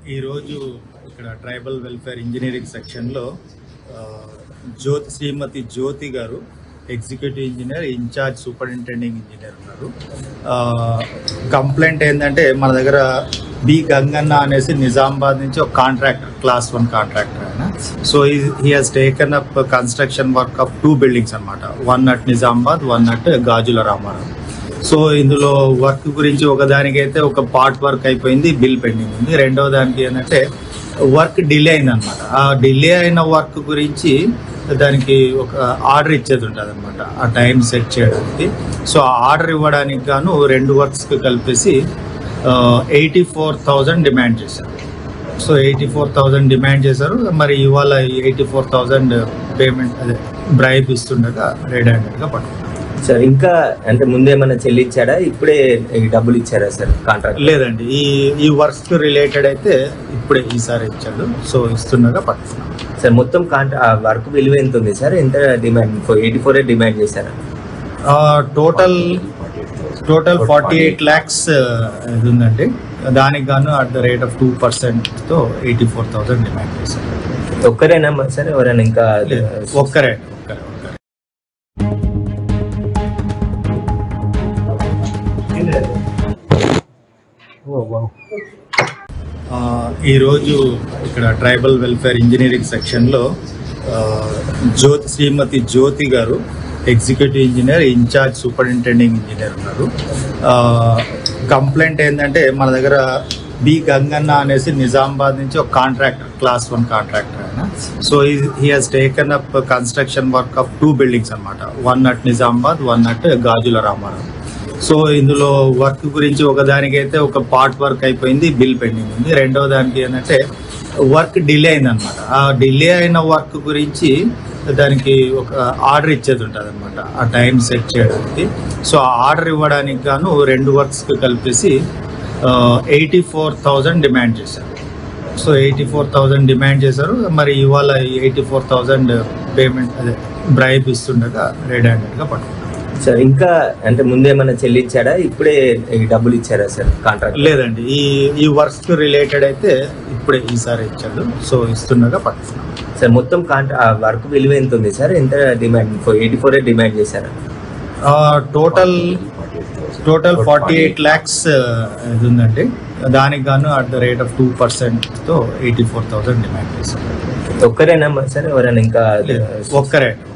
ఈరోజు ఇక్కడ tribal welfare engineering సెక్షన్లో ఆ, జ్యోతి శ్రీమతి జ్యోతి గారు executive engineer in charge superintending engineer ఉన్నారు ఆ, కంప్లైంట్ ఏంటంటే మన దగ్గర బి గంగన్న అనేసి నిజామాబాద్ నుంచి ఒక కాంట్రాక్టర్ క్లాస్ వన్ కాంట్రాక్టర్ ఆయన so he has taken up construction work of two buildings అనమాట one at Nizamabad one at Gajula Ramarao so ఇందులో వర్క్ గురించి ఒక దానికైతే ఒక పార్ట్ వర్క్ అయిపోయింది బిల్ పెండింగ్ ఉంది రెండవ దానికి ఏంటంటే వర్క్ డిలే అయింది అనమాట ఆ డిలే అయిన వర్క్ గురించి దానికి ఒక ఆర్డర్ ఇచ్చేది ఉంటుంది అనమాట ఆ టైం సెట్ చేయడానికి సో ఆ ఆర్డర్ ఇవ్వడానికి గాను రెండు వర్క్స్కి కలిపేసి ఎయిటీ ఫోర్ థౌజండ్ డిమాండ్ చేశారు so eighty four thousand demand చేశారు మరి ఇవాళ ఎయిటీ ఫోర్ థౌజండ్ పేమెంట్ అదే బ్రైబ్ ఇస్తుండగా రెడ్ హ్యాండెడ్గా పట్టుకున్నారు సార్ ఇంకా అంటే ముందేమన్నా చెల్లించాడా ఇప్పుడే ఈ డబ్బులు ఇచ్చారా సార్ కాంట్రాక్ట్ లేదండి ఈ ఈ వర్క్స్ రిలేటెడ్ అయితే ఇప్పుడే ఈసారి ఇచ్చాడు సో ఇస్తుండగా పట్టుకున్నాం సార్ మొత్తం కాంట్రా ఆ వర్క్ విలువ ఎంత ఉంది సార్ ఎంత డిమాండ్ ఎయిటీ ఫోర్ డిమాండ్ చేశారా total total forty eight lakhs ఇది ఉందండి దానికి గాను at the rate of two పర్సెంట్తో ఎయిటీ ఫోర్ థౌసండ్ డిమాండ్ చేశారు ఒక్కరేనా మరి సార్ ఎవరైనా ఇంకా లేదు, ఒక్కరే ఒక్కరే ఒక్కరే ఆ, ఈరోజు ఇక్కడ ట్రైబల్ వెల్ఫేర్ ఇంజనీరింగ్ సెక్షన్లో ఆ, జ్యోతి శ్రీమతి జ్యోతి గారు executive engineer in charge superintending engineer ఉన్నారు ఆ, కంప్లైంట్ ఏంటంటే మన దగ్గర బి గంగన్న అనేసి నిజామాబాద్ నుంచి ఒక కాంట్రాక్టర్ క్లాస్ వన్ కాంట్రాక్టర్ ఆయన so he has taken up construction work of two buildings అనమాట one at Nizamabad one at Gajula Ramarao so ఇందులో వర్క్ గురించి ఒక దానికైతే ఒక పార్ట్ వర్క్ అయిపోయింది బిల్ పెండింగ్ ఉంది రెండవ దానికి ఏంటంటే వర్క్ డిలే అయింది అనమాట ఆ డిలే అయిన వర్క్ గురించి దానికి ఒక ఆర్డర్ ఇచ్చేది ఉంటుంది అనమాట ఆ టైం సెట్ చేయడానికి సో ఆ ఆర్డర్ ఇవ్వడానికి గాను రెండు వర్క్స్కి కలిపేసి ఎయిటీ ఫోర్ థౌజండ్ డిమాండ్ చేశారు so eighty four thousand demand చేశారు మరి ఇవాళ ఎయిటీ ఫోర్ థౌజండ్ పేమెంట్ అదే బ్రైబ్ ఇస్తుండగా రెడ్ హ్యాండెడ్గా పట్టుకున్నారు సార్ ఇంకా అంటే ముందేమన్నా చెల్లించాడా ఇప్పుడే ఈ డబ్బులు ఇచ్చారా సార్ కాంట్రాక్ట్ లేదండి ఈ ఈ వర్క్స్ రిలేటెడ్ అయితే ఇప్పుడే ఈసారి ఇచ్చాడు సో ఇస్తుండగా పట్టుకున్నాం సార్ మొత్తం కాంట్రా ఆ వర్క్ విలువ ఎంత ఉంది సార్ ఎంత డిమాండ్ ఎయిటీ ఫోర్ డిమాండ్ చేశారా total total forty eight lakhs ఇది ఉందండి దానికి గాను at the rate of two పర్సెంట్తో ఎయిటీ ఫోర్ థౌజండ్ డిమాండ్ చేశారు ఒక్కరేనా మరి సార్ ఎవరైనా ఇంకా లేదు, ఒక్కరే